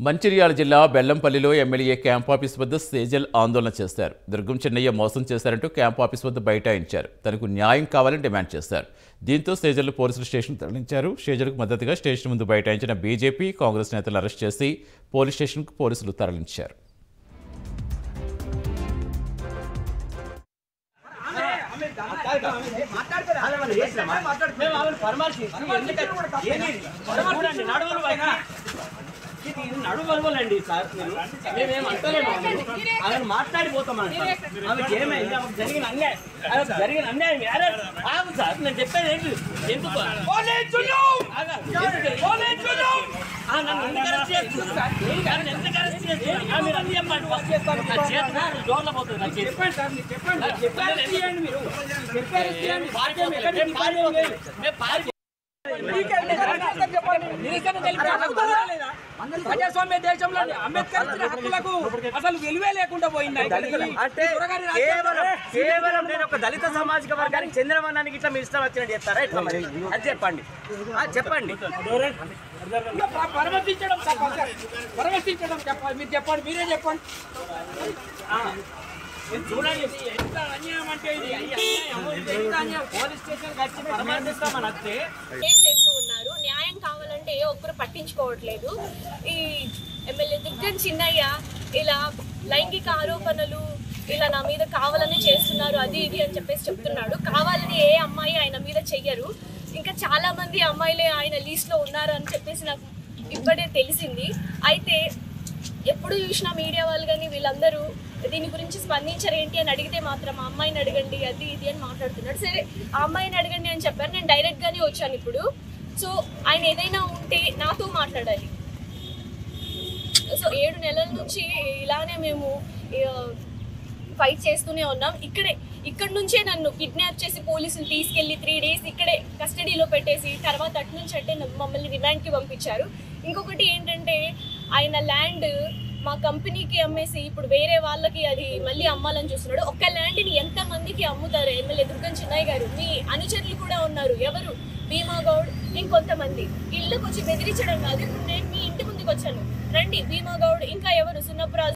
మంచిర్యాల జిల్లా బెల్లంపల్లిలో MLA camp office వద్ద సేజల్ ఆందోళన చేశారు దుర్గం చెన్నయ్య మోసం చేశారంటూ క్యాంప్ ఆఫీస్ వద్ద బైఠాయించారు తనకు న్యాయం కావాలని డిమాండ్ చేశారు దీంతో సేజల్ పోలీసులు స్టేషన్ తరలించారు షేజల్కు మద్దతుగా స్టేషన్ ముందు బైఠాయించిన బీజేపీ కాంగ్రెస్ నేతలు అరెస్ట్ చేసి పోలీస్ స్టేషన్కు పోలీసులు తరలించారు నడువలండి సార్ మీరు మేమేం అంటలేము ఆమెను మాట్లాడిపోతామంట ఆమెకి ఏమైంది ఆమెకు జరిగిన అన్యాయం ఆమెకు జరిగిన అన్యాయం వేరే ఆగు సార్ నేను చెప్పేది ఏంటి ఎందుకు ఆగు. ఎందుకు? ఆ, నన్ను ఎందుకు అరెస్ట్ చేస్తున్నారు? నన్ను ఎందుకు అరెస్ట్ చేస్తున్నారు? ఆ, మీరు అన్ని చెప్పండి. నా చేతి నా జోన్లో పోతుంది నా చేతి. మేము పారిపోతాం. మేము పారిపోతాం. ప్రజాస్వామ్య దేశంలో అంబేద్కర్ ఇచ్చిన హక్కులకు అసలు విలువే లేకుండా పోయింది అంటే కేవలం కేవలం నేను ఒక దళిత సామాజిక వర్గానికి చెందిన వాడికి ఇట్లా మీ ఇష్టం వచ్చినట్టు చెప్తారా ఇట్లా మరి అది చెప్పండి ఆ, చెప్పండి పరమర్శించడం తప్ప సార్. పరమర్శించడం చెప్పాలి మీరు చెప్పండి మీరే చెప్పండి ఆ, ఇది చూడండి ఇది ఎంత అన్యాయం అంటే ఇది ఈ అన్యాయం, ఇది ఎంత అన్యాయం. పోలీస్ స్టేషన్ వచ్చి పరామర్శిస్తామని వస్తే ఏం చేస్తూ ఉన్నారు న్యాయం కావాలంటే ఏ ఒక్కరు పట్టించుకోవట్లేదు ఈ ఎమ్మెల్యే దుర్గన్ చిన్నయ్య ఇలా లైంగిక ఆరోపణలు ఇలా నా మీద కావాలని చేస్తున్నారు అది ఇది అని చెప్పేసి చెప్తున్నాడు కావాలని ఏ అమ్మాయి ఆయన మీద చెయ్యరు ఇంకా చాలా మంది అమ్మాయిలే ఆయన లీస్ట్ లో ఉన్నారు అని చెప్పేసి నాకు ఇప్పుడే తెలిసింది అయితే ఎప్పుడు చూసినా మీడియా వాళ్ళు కానీ వీళ్ళందరూ దీని గురించి స్పందించరు ఏంటి అని అడిగితే మాత్రం ఆ అమ్మాయిని అడగండి అది ఇది అని మాట్లాడుతున్నాడు సరే ఆ అమ్మాయిని అడగండి అని చెప్పారు నేను డైరెక్ట్ గానే వచ్చాను ఇప్పుడు సో ఆయన ఏదైనా ఉంటే నాతో మాట్లాడాలి సో ఏడు నెలల నుంచి ఇలానే మేము ఫైట్ చేస్తూనే ఉన్నాం ఇక్కడే ఇక్కడ నుంచే నన్ను కిడ్నాప్ చేసి పోలీసులు తీసుకెళ్లి త్రీ డేస్ ఇక్కడే కస్టడీలో పెట్టేసి తర్వాత అటు నుంచి అంటే నన్ను మమ్మల్ని రిమాండ్కి పంపించారు ఇంకొకటి ఏంటంటే ఆయన ల్యాండ్ మా కంపెనీకి అమ్మేసి ఇప్పుడు వేరే వాళ్ళకి అది మళ్ళీ అమ్మాలని చూస్తున్నాడు ఒక్క ల్యాండ్ని ఎంత మందికి అమ్ముతారు ఎమ్మెల్యే దుర్గం చిన్నయ్య గారు మీ అనుచరులు కూడా ఉన్నారు ఎవరు భీమా గౌడ్ ఇంకొంతమంది ఇళ్ళకి వచ్చి బెదిరించడం కాదు ఇప్పుడు నేను మీ ఇంటి ముందుకు వచ్చాను రండి భీమా గౌడ్ ఇంకా ఎవరు సున్నపురాజు